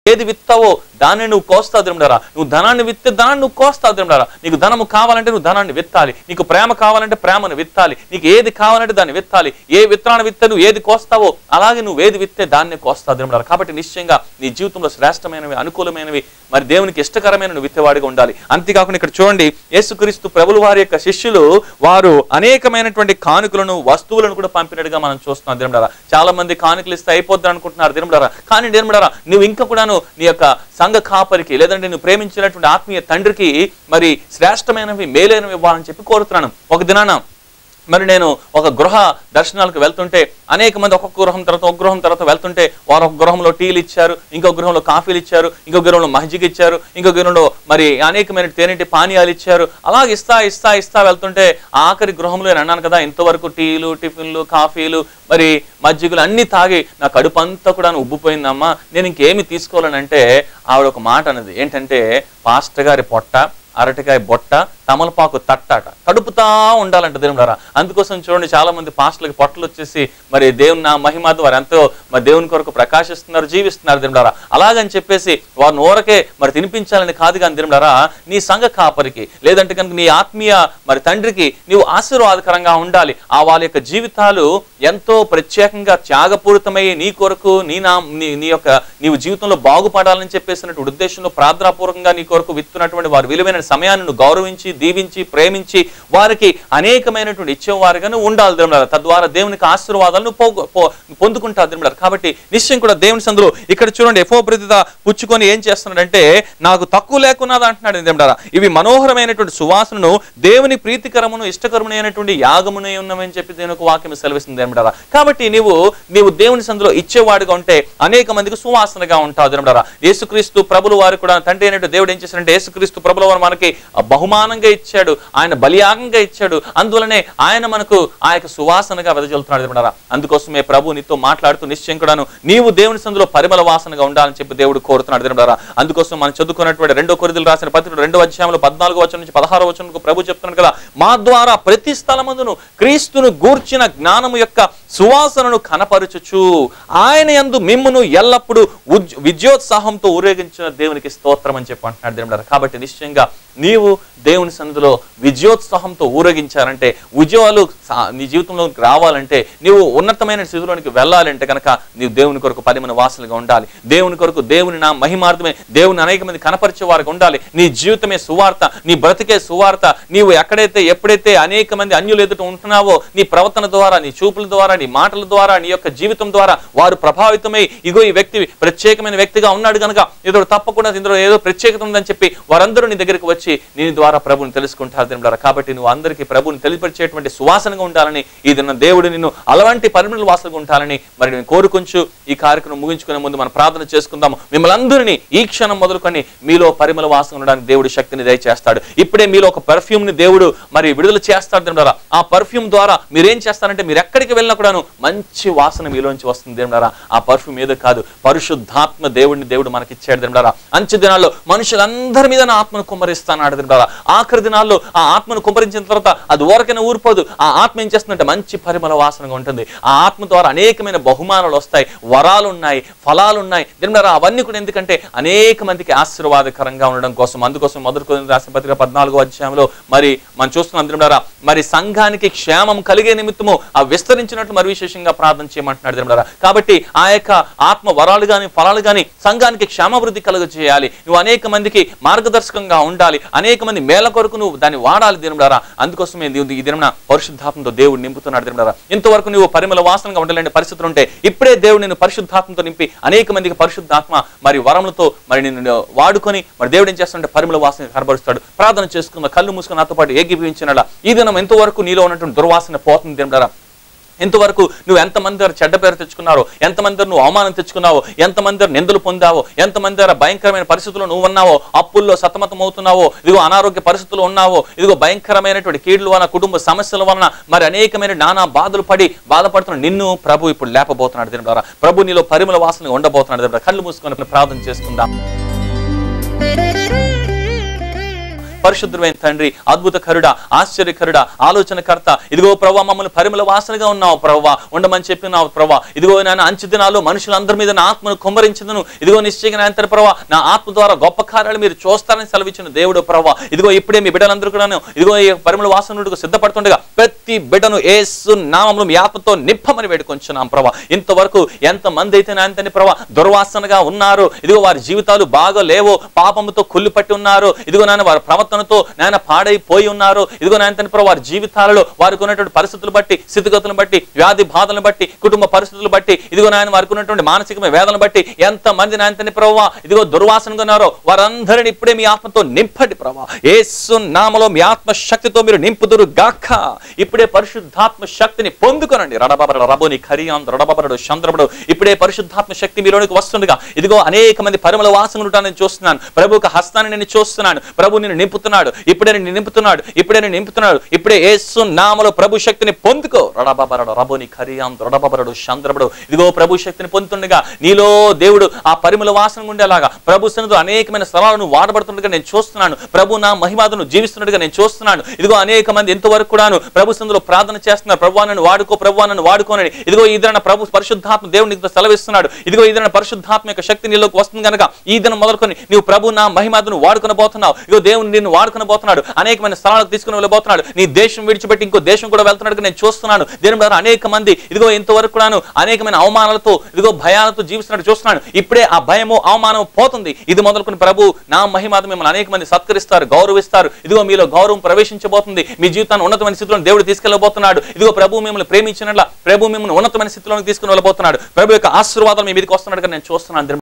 ఏది విత్తావో దాన్ని నువ్వు కోస్తావు దేవుడారా నువ్వు ధనాన్ని విత్తే ధనాన్ని నువ్వు కోస్తావు దేవుడారా నీకు ధనము కావాలంటే నువ్వు ధనాన్ని విత్తాలి నీకు ప్రేమ కావాలంటే ప్రేమను విత్తాలి నీకు ఏది కావాలంటే దాన్ని విత్తాలి ఏ విత్తనాన్ని విత్తే నువ్వు ఏది కోస్తావో అలాగే నువ్వు ఏది విత్తే దాన్నే కోస్తావు దేవుడారా కాబట్టి నిశ్చయంగా నీ జీవితంలో శ్రేష్టమైనవి అనుకూలమైనవి మరి దేవునికి ఇష్టకరమైన నువ్వు విత్తేవాడిగా ఉండాలి అంతేకాకుండా ఇక్కడ చూడండి యేసుక్రీస్తు ప్రభులు వారి యొక్క శిష్యులు వారు అనేకమైనటువంటి కానుకలను వస్తువులను కూడా పంపినట్టుగా మనం చూస్తున్నాం దేవుడారా చాలా మంది కానుకలు ఇస్తే అయిపోద్ది అనుకుంటున్నారు దేవుడారా కానీ దేవుడారా నువ్వు ఇంకా కూడాను నీ యొక్క సంఘ కాపరికి లేదంటే నువ్వు ప్రేమించినటువంటి ఆత్మీయ తండ్రికి మరి శ్రేష్టమైనవి మేలైనవి ఇవ్వాలని చెప్పి కోరుతున్నాను ఒక దినాన మరి నేను ఒక గృహ దర్శనాలకు వెళ్తుంటే అనేక మంది ఒక్కొక్క గృహం తర్వాత ఒక గృహం తర్వాత వెళ్తుంటే వారు ఒక గృహంలో టీలు ఇచ్చారు ఇంకో గృహంలో కాఫీలు ఇచ్చారు ఇంకో గృహంలో మజ్జిగ ఇచ్చారు ఇంకో గృహంలో మరి అనేకమైన తేనెటి పానీయాలు ఇచ్చారు అలాగే ఇస్తా ఇస్తా ఇస్తా వెళ్తుంటే ఆఖరి గృహంలో నేను అన్నాను కదా ఇంతవరకు టీలు టిఫిన్లు కాఫీలు మరి మజ్జిగలు అన్ని తాగి నా కడుపు అంతా కూడా ఉబ్బిపోయిందమ్మా నేను ఇంకేమి తీసుకోవాలనంటే ఆవిడ ఒక మాట అన్నది ఏంటంటే పాస్టర్ గారి పొట్ట అరటికాయ బొట్ట తమలపాకు తట్టాట తడుపుతా ఉండాలంట దేవుడారా అందుకోసం చూడండి చాలా మంది పాస్టర్లకి పొట్టలు వచ్చేసి మరి దేవుని నా మహిమాది వారు ఎంతో మరి దేవుని కొరకు ప్రకాశిస్తున్నారు జీవిస్తున్నారు దేవుడారా అలాగని చెప్పేసి వారిని ఊరకే మరి తినిపించాలని కాదు కానీ దేవుడారా నీ సంఘ కాపరికి లేదంటే కనుక నీ ఆత్మీయ మరి తండ్రికి నీవు ఆశీర్వాదకరంగా ఉండాలి ఆ వాళ్ళ యొక్క జీవితాలు ఎంతో ప్రత్యేకంగా త్యాగపూరితమై నీ కొరకు నీ నా నీ నీ యొక్క నీవు జీవితంలో బాగుపడాలని చెప్పేసినటువంటి ఉద్దేశంలో ప్రార్థనాపూర్వకంగా నీ కొరకు విత్తున్నటువంటి వారి విలువైన సమయాన్ని నువ్వు గౌరవించి దీవించి ప్రేమించి వారికి అనేకమైనటువంటి ఇచ్చేవారుగా నువ్వు ఉండాలి దేవుడారా తద్వారా దేవునికి ఆశీర్వాదాలను పోగు- పో- పొందుకుంటారు దేవుడారా కాబట్టి నిశ్చయం కూడా దేవుని సందులో ఇక్కడ చూడండి ఎఫో ప్రతిద పుచ్చుకొని ఏం చేస్తున్నాడంటే నాకు తక్కువ లేకున్నది అంటున్నాడు దేవుడారా ఇవి మనోహరమైనటువంటి సువాసనను దేవుని ప్రీతికరమును ఇష్టకరమునైనటువంటి యాగమునే ఉన్నమని చెప్పి దేవుని ఒక వాక్యం సెలవిస్తుంది దేవుడారా కాబట్టి నీవు నీవు దేవుని సందులో ఇచ్చేవాడుగా ఉంటే అనేక మందికి సువాసనగా ఉంటావు దేవుడారా యేసుక్రీస్తు ప్రభులు వారు కూడా తండ్రి అయినట్టు దేవుడు ఏం చేశాడంటే యేసుక్రీస్తు ప్రభుల వారు మనకి బహుమానంగా ఇచ్చాడు ఆయన బలియాగంగా ఇచ్చాడు అందువలనే ఆయన మనకు ఆ యొక్క సువాసనగా వెదజల్లుతున్నాడు దేవుడారా అందుకోసమే ప్రభు నీతో మాట్లాడుతూ నిశ్చయం కూడాను నీవు దేవుని సందులో పరిమళ వాసనగా ఉండాలని చెప్పి దేవుడు కోరుతున్నాడు దేవుడారా అందుకోసం మనం చదువుకున్నటువంటి రెండో కొరిదలు రాసిన పత్రిక రెండో అధ్యాయంలో పద్నాలుగో వచనం నుంచి పదహారో వచనం ప్రభు చెప్తున్నాడు కదా మా ద్వారా ప్రతి స్థలమందును క్రీస్తును గూర్చిన జ్ఞానము యొక్క సువాసనను కనపరచుచు ఆయన యందు మిమ్మును ఎల్లప్పుడూ ఉజ్ విద్యోత్సాహంతో ఊరేగించిన దేవునికి స్తోత్రం అని చెప్పి అంటున్నాడు దేవుడారా కాబట్టి నిశ్చయంగా నీవు దేవుని సన్నిధిలో విజయోత్సాహంతో ఊరేగించాలంటే ఉద్యోగాలు సా- నీ జీవితంలోకి రావాలంటే నీవు ఉన్నతమైన స్థితిలోనికి వెళ్ళాలంటే కనుక నీవు దేవుని కొరకు పదిమన వాసనగా ఉండాలి దేవుని కొరకు దేవుని నా మహిమార్థమే దేవుని అనేక మంది కనపరిచే వారికి ఉండాలి నీ జీవితమే సువార్త నీ బ్రతికే సువార్త నీవు ఎక్కడైతే ఎప్పుడైతే అనేక మంది అన్యులు ఎదుట ఉంటున్నావో నీ ప్రవర్తన ద్వారా నీ చూపుల ద్వారా నీ మాటల ద్వారా నీ యొక్క జీవితం ద్వారా వారు ప్రభావితమై ఇగో ఈ వ్యక్తి ప్రత్యేకమైన వ్యక్తిగా ఉన్నాడు కనుక ఇతడు తప్పకుండా ఇందులో ఏదో ప్రత్యేకత ఉందని చెప్పి వారందరూ నీ దగ్గరికి వచ్చి నీ ద్వారా ప్రభుని తెలుసుకుంటారు దేవుడారా కాబట్టి నువ్వు అందరికీ ప్రభుని తెలియపరిచేటువంటి సువాసనగా ఉండాలని ఈ దిన దేవుడు నిన్ను అలాంటి పరిమళ వాసనగా ఉండాలని మరి నేను కోరుకుంటూ ఈ కార్యక్రమం ముగించుకునే ముందు మనం ప్రార్థన చేసుకుందాము మిమ్మల్ని అందరినీ ఈ క్షణం మొదలుకొని మీలో పరిమళ వాసన ఉండడానికి దేవుడు శక్తిని దయచేస్తాడు ఇప్పుడే మీలో ఒక perfume ని దేవుడు మరి విడుదల చేస్తాడు దేవుడారా ఆ పర్ఫ్యూమ్ ద్వారా మీరేం చేస్తారంటే మీరు ఎక్కడికి వెళ్ళినా కూడాను మంచి వాసన మీలోంచి వస్తుంది దేవుడారా ఆ పర్ఫ్యూమ్ ఏదో కాదు పరిశుద్ధాత్మ దేవుడిని దేవుడు మనకి ఇచ్చాడు దేవుడారా అంచె దినాల్లో మనుషులందరి మీద నా ఆత్మను కుమ్మరిస్తాను దేవుడారా ఆఖరి దినాల్లో ఆ ఆత్మను కుమ్మరించిన తర్వాత అది ఊరకైనా ఊరిపోదు ఆ ఆత్మ ఏం చేస్తుందంటే మంచి పరిమళ వాసనగా ఉంటుంది ఆ ఆత్మ ద్వారా అనేకమైన బహుమానాలు వస్తాయి వరాలు ఉన్నాయి ఫలాలు ఉన్నాయి దేవుడారా అవన్నీ కూడా ఎందుకంటే అనేక మందికి ఆశీర్వాదకరంగా ఉండడం కోసం అందుకోసం మొదటి కొరింథీ రాసిన పత్రిక పద్నాలుగో అధ్యాయంలో మరి మనం చూస్తున్నాం దేవుడారా మరి సంఘానికి క్షేమం కలిగే నిమిత్తము ఆ విస్తరించినట్లు మరి విశేషంగా ప్రార్థన చేయమంటున్నాడు దేవుడారా కాబట్టి ఆ యొక్క ఆత్మ వరాలు గాని ఫలాలు గాని సంఘానికి క్షేమాభివృద్ధి కలుగ చేయాలి నువ్వు అనేక మందికి మార్గదర్శకంగా ఉండాలి అనేక మంది మేల కొరకు నువ్వు దాన్ని వాడాలి దేవుడారా అందుకోసమే దేవుడు ఈ దినమున పరిశుద్ధాత్మతో దేవుడు నింపుతున్నాడు దేవుడారా ఇంతవరకు నువ్వు పరిమళ వాసనగా ఉండలేని పరిస్థితులు ఉంటే ఇప్పుడే దేవుడు నిన్ను పరిశుద్ధాత్మతో నింపి అనేక మందికి పరిశుద్ధాత్మ మరి వరములతో మరి నిన్ను వాడుకొని మరి దేవుడు ఏం చేస్తుంటే పరిమళ వాసన కనబరుస్తాడు ప్రార్థన చేసుకున్న కళ్ళు మూసుకుని నాతో పాటు ఏకీభవించినలా ఈ దినం ఎంతవరకు నీలో ఉన్నటువంటి దుర్వాసన పోతుంది దేవుడారా ఇంతవరకు నువ్వు ఎంతమంది దగ్గర చెడ్డ పేరు తెచ్చుకున్నారో ఎంతమంది దగ్గర నువ్వు అవమానం తెచ్చుకున్నావో ఎంతమంది దగ్గర నిందలు పొందావో ఎంతమంది దగ్గర భయంకరమైన పరిస్థితుల్లో నువ్వు ఉన్నావో అప్పుల్లో సతమతం అవుతున్నావో ఇదిగో అనారోగ్య పరిస్థితులు ఉన్నావో ఇదిగో భయంకరమైనటువంటి కీడుల వలన కుటుంబ సమస్యల వలన మరి అనేకమైన నానా బాధలు పడి బాధపడుతున్న నిన్ను ప్రభు ఇప్పుడు లేపబోతున్నాడు దీని ద్వారా ప్రభు నీలో పరిమళ వాసన ఉండబోతున్నాడు దేవుని ద్వారా. కళ్ళు మూసుకొని ప్రార్థన చేసుకుందాం పరిశుద్ధమైన తండ్రి అద్భుతకరుడా ఆశ్చర్యకరుడా ఆలోచనకర్త ఇదిగో ప్రభా మమ్మల్ని పరిమళ వాసనగా ఉన్నావు ప్రభా ఉండమని చెప్పినావు ప్రభా ఇదిగో నాన్న అంచు దినాల్లో మనుషులందరి మీద నా ఆత్మను కుమ్మరించదును ఇదిగో నిశ్చయంగా నా అంతర ప్రభా నా ఆత్మ ద్వారా గొప్ప కార్యాలు మీరు చూస్తారని సెలవిచ్చిన దేవుడు ప్రభా ఇదిగో ఇప్పుడే మీ బిడ్డలందరూ కూడాను ఇదిగో ఈ పరిమళ వాసనకు సిద్ధపడుతుండగా ప్రతి బిడ్డను ఏసు నామములు మీ ఆత్మతో నింపమని వేడుకొంచున్నాం ప్రభా ఇంతవరకు ఎంత మంది అయితే నాయనతని ప్రభా దుర్వాసనగా ఉన్నారు ఇదిగో వారి జీవితాలు బాగా లేవో పాపముతో కుళ్ళు పట్టి ఉన్నారు ఇదిగో నాయన వారి ప్రవర్తనతో నాయన పాడైపోయి ఉన్నారు ఇదిగో నాయన ప్రభా వారి జీవితాలలో వారికి ఉన్నటువంటి పరిస్థితులు బట్టి స్థితిగతులను బట్టి వ్యాధి బాధలను బట్టి కుటుంబ పరిస్థితులు బట్టి ఇదిగో నాయన వారికి ఉన్నటువంటి మానసికమైన వేదనలు బట్టి ఎంత మంది నాయనతని ప్రభావ ఇదిగో దుర్వాసనగా ఉన్నారో వారందరిని ఇప్పుడే మీ ఆత్మతో నింపండి ప్రభా ఏసు నామలో మీ ఆత్మ శక్తితో మీరు నింపుదురు గాక ఇప్పుడే పరిశుద్ధాత్మ శక్తిని పొందుకొనండి రడబబరడు రబోని ఖరియాం రడబబరడు చంద్రబడు ఇప్పుడే పరిశుద్ధాత్మ శక్తి మీలోనికి వస్తుండగా ఇదిగో అనేక మంది పరిమళ వాసనలు ఉంటాను నేను చూస్తున్నాను ప్రభు ఒక హస్తాన్ని నేను చూస్తున్నాను ప్రభు నిన్ను నింపుతున్నాడు ఇప్పుడే నేను నింపుతున్నాడు ఇప్పుడే నేను నింపుతున్నాడు ఇప్పుడే ఏసు నామలో ప్రభు శక్తిని పొందుకో రడబబరడు రబోని ఖరియాం రడబబరడు చంద్రబడు ఇదిగో ప్రభు శక్తిని పొందుతుండగా నీలో దేవుడు ఆ పరిమళ వాసన ఉండేలాగా ప్రభు సన్నిధిలో అనేకమైన స్థలాలను వాడబడుతుండగా నేను చూస్తున్నాను ప్రభు నా మహిమాదను జీవిస్తున్నట్టుగా నేను చూస్తున్నాను ఇదిగో అనేక మంది ఎంతవరకు కూడాను ప్రభు సన్నిధిలో ప్రార్థన చేస్తున్నారు ప్రభు నన్ను వాడుకో ప్రభు నన్ను వాడుకోనని ఇదిగో ఈ దిన ప్రభు పరిశుద్ధాత్మ దేవుడు నీకు సెలవిస్తున్నాడు ఇదిగో ఈ దిన పరిశుద్ధాత్మ యొక్క శక్తి నీలోకి వస్తుంది కనుక ఈ దినం మొదలుకొని నీవు ప్రభు నా మహిమాదను వాడుకొని పోతున్నావు ఇదిగో దేవుని నిన్ను వాడుకొని పోతున్నాడు అనేకమైన స్థలాలకు తీసుకుని వెళ్ళబోతున్నాడు నీ దేశం విడిచిపెట్టి ఇంకో దేశం కూడా వెళ్తున్నాడు నేను చూస్తున్నాను దేని ద్వారా అనేక మంది ఇదిగో ఇంతవరకు కూడాను అనేకమైన అవమానాలతో ఇదిగో భయాలతో జీవిస్తున్నట్టు చూస్తున్నాను ఇప్పుడే ఆ భయము అవమానం పోతుంది ఇది మొదలుకొని ప్రభు నా మహిమాత మిమ్మల్ని అనేక మంది సత్కరిస్తారు గౌరవిస్తారు ఇదిగో మీలో గౌరవం ప్రవేశించబోతుంది మీ జీవితాన్ని ఉన్నతమైన స్థితిలో దేవుడు తీసుకెళ్ళబోతున్నాడు ఇదిగో ప్రభు మిమ్మల్ని ప్రేమించినట్ల ప్రభు మిమ్మల్ని ఉన్నతమైన స్థితిలోకి తీసుకుని వెళ్ళబోతున్నాడు ప్రభు యొక్క ఆశీర్వాదాలు మీ మీదకి వస్తున్నట్టుగా నేను చూస్తున్నాను